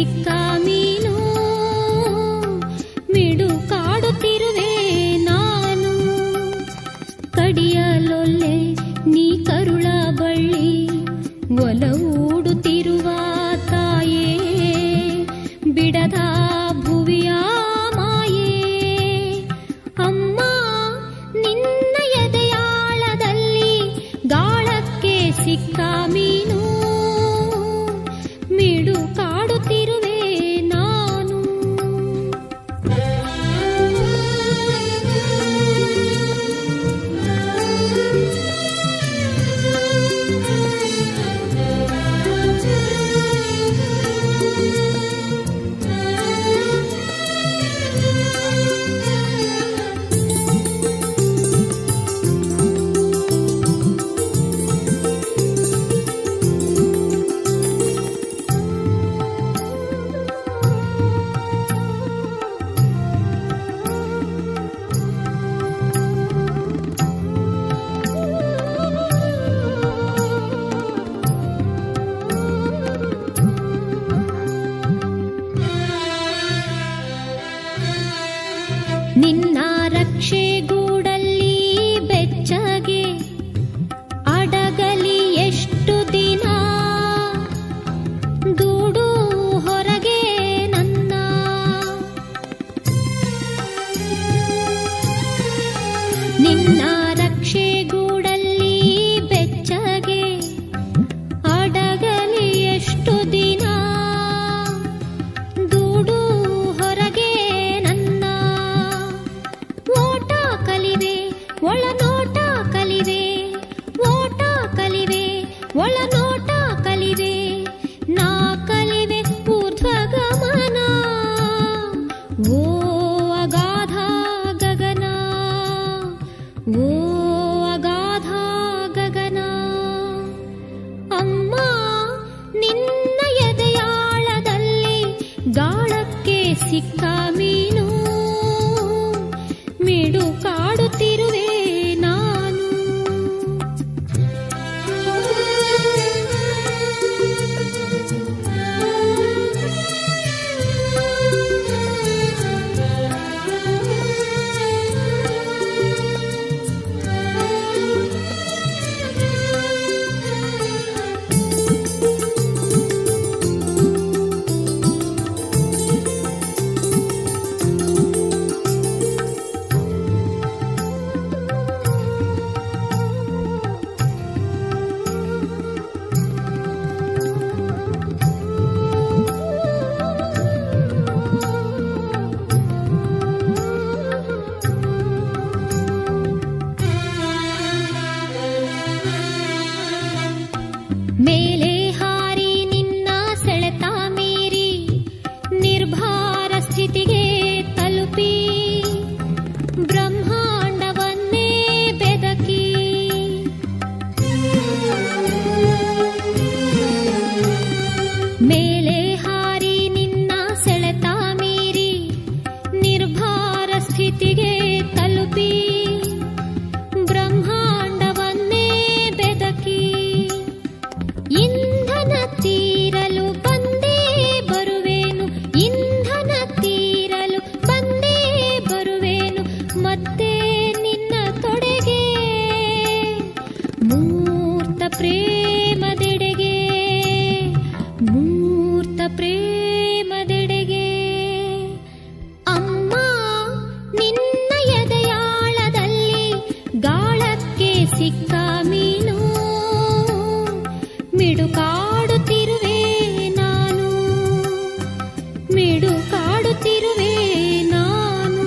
ಸಿಕ್ಕ ಮೀನು ಮಿಡು ಕಾಡುತ್ತಿರುವೆ ನಾನು ಕಡಿಯಲೊಲ್ಲೆ ನೀ ಕರುಳ ಬಳ್ಳಿ ಒಲವೂಡುತ್ತಿರುವ ತಾಯೇ ಬಿಡದ ಭುವಿಯ ಮಾಯೇ ಅಮ್ಮ ನಿನ್ನ ಎದೆಯಾಳದಲ್ಲಿ ಗಾಳಕ್ಕೆ ಸಿಕ್ಕ ಮೀನು ಮಿಡು ಕಾಡುತ್ತಿರುವೆ ನಾನು ನಿನ್ನ ರಕ್ಷೆ ಗೂಡಲ್ಲಿ ಬೆಚ್ಚಗೆ ಅಡಗಲಿ ಎಷ್ಟು ದಿನ ದೂಡು ಹೊರಗೆ ನನ್ನ ನಿನ್ನ ರಕ್ಷೆ ಗೂಡಲ್ಲಿ ಬೆಚ್ಚಗೆ ಅಡಗಲಿ ಎಷ್ಟು ದಿನ ದೂಡು ಹೊರಗೆ ನನ್ನ ಓಟ ಕಲಿವೆ ಒಳನೋಟ ಕಲಿವೆ ಓಟ ಕಲಿವೆ ಒಳನೋಟ ಕಲಿವೆ ನಾ ಕಲಿವೆ ಊರ್ಧ್ವಗಮನ ಓ ಅಗಾಧ ಗಗನ ಓ ಅಗಾಧ ಗಗನ ಅಮ್ಮ ನಿನ್ನ ಎದೆಯಾಳದಲ್ಲಿ ಗಾಳಕ್ಕೆ ಸಿಕ್ಕ ಮೀನು ಮಿಡು ಕಾಡುತ್ತಿರುವೆ ನಾನು ಮೇಲೆ ಹಾರಿ ನಿನ್ನ ಸೆಳೆತ ಮೀರಿ ನಿರ್ಭಾರ ಸ್ಥಿತಿಗೆ ತಲುಪಿ ಬ್ರಹ್ಮಾಂಡವನ್ನೇ ಬೆದಕಿ ಮೇಲೆ ಹಾರಿ ನಿನ್ನ ಸೆಳೆತ ಮೀರಿ ನಿರ್ಭಾರ ಸ್ಥಿತಿಗೆ ತಲುಪಿ ಬ್ರಹ್ಮಾಂಡವನ್ನೇ ಬೆದಕಿ ಇಂಧನ ತೀರಲು ಬಂದೇ ಬರುವೇನು ಇಂಧನ ತೀರಲು ಬಂದೇ ಬರುವೇನು ಮತ್ತೆ ನಿನ್ನ ತೊಡೆಗೆ ಮೂರ್ತ ಪ್ರೇಮದೆಡೆಗೆ ಮೂರ್ತ ಪ್ರೇಮದೆಡೆಗೆ ಅಮ್ಮ ನಿನ್ನ ಎದೆಯಾಳದಲ್ಲಿ ಗಾಳಕ್ಕೆ ಸಿಕ್ಕ ಮೀನು ಮಿಡುಕಾಡುತ್ತಿರುವೆ ನಾನು ಮಿಡುಕಾಡುತ್ತಿರುವೆ ನಾನು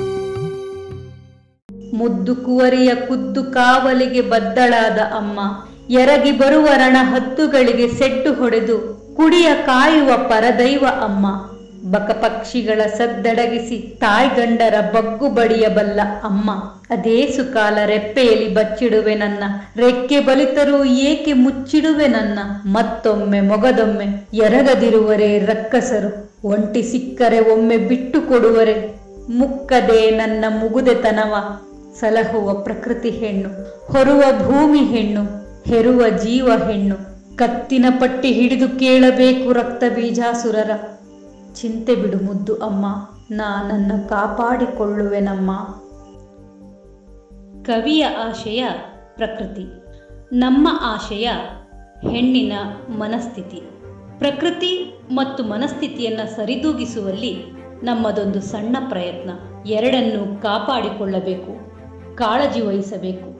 ಮುದ್ದು ಕುವರಿಯ ಖುದ್ದು ಕಾವಲಿಗೆ ಬದ್ದಳಾದ ಅಮ್ಮ ಎರಗಿ ಬರುವ ರಣ ಹದ್ದುಗಳಿಗೆ ಸೆಡ್ಡು ಹೊಡೆದು ಕುಡಿಯ ಕಾಯುವ ಪರದೈವ ಅಮ್ಮ ಬಕಪಕ್ಷಿಗಳ ಸದ್ದಡಗಿಸಿ ತಾಯ್ಗಂಡರ ಬಗ್ಗು ಬಡಿಯಬಲ್ಲ ಅಮ್ಮ ಅದೇ ಸುಕಾಲ ರೆಪ್ಪೆಯಲ್ಲಿ ಬಚ್ಚಿಡುವೆ ನನ್ನ ರೆಕ್ಕೆ ಬಲಿತರೂ ಏಕೆ ಮುಚ್ಚಿಡುವೆ ನನ್ನ ಮತ್ತೊಮ್ಮೆ ಮೊಗದೊಮ್ಮೆ ಎರಗದಿರುವರೆ ರಕ್ಕಸರು ಒಂಟಿ ಸಿಕ್ಕರೆ ಒಮ್ಮೆ ಬಿಟ್ಟು ಕೊಡುವರೆ ಮುಕ್ಕದೆ ನನ್ನ ಮುಗುದೆತನವ ಸಲಹುವ ಪ್ರಕೃತಿ ಹೆಣ್ಣು ಹೊರುವ ಭೂಮಿ ಹೆಣ್ಣು ಹೆರುವ ಜೀವ ಹೆಣ್ಣು ಕತ್ತಿನ ಪಟ್ಟಿ ಹಿಡಿದು ಕೇಳಬೇಕು ರಕ್ತ ಬೀಜಾಸುರರ ಚಿಂತೆ ಬಿಡು ಮುದ್ದು ಅಮ್ಮ ನಾನನ್ನ ಕಾಪಾಡಿಕೊಳ್ಳುವೆನಮ್ಮ ಕವಿಯ ಆಶಯ ಪ್ರಕೃತಿ ನಮ್ಮ ಆಶಯ ಹೆಣ್ಣಿನ ಮನಸ್ಥಿತಿ ಪ್ರಕೃತಿ ಮತ್ತು ಮನಸ್ಥಿತಿಯನ್ನು ಸರಿದೂಗಿಸುವಲ್ಲಿ ನಮ್ಮದೊಂದು ಸಣ್ಣ ಪ್ರಯತ್ನ ಎರಡನ್ನು ಕಾಪಾಡಿಕೊಳ್ಳಬೇಕು ಕಾಳಜಿ ವಹಿಸಬೇಕು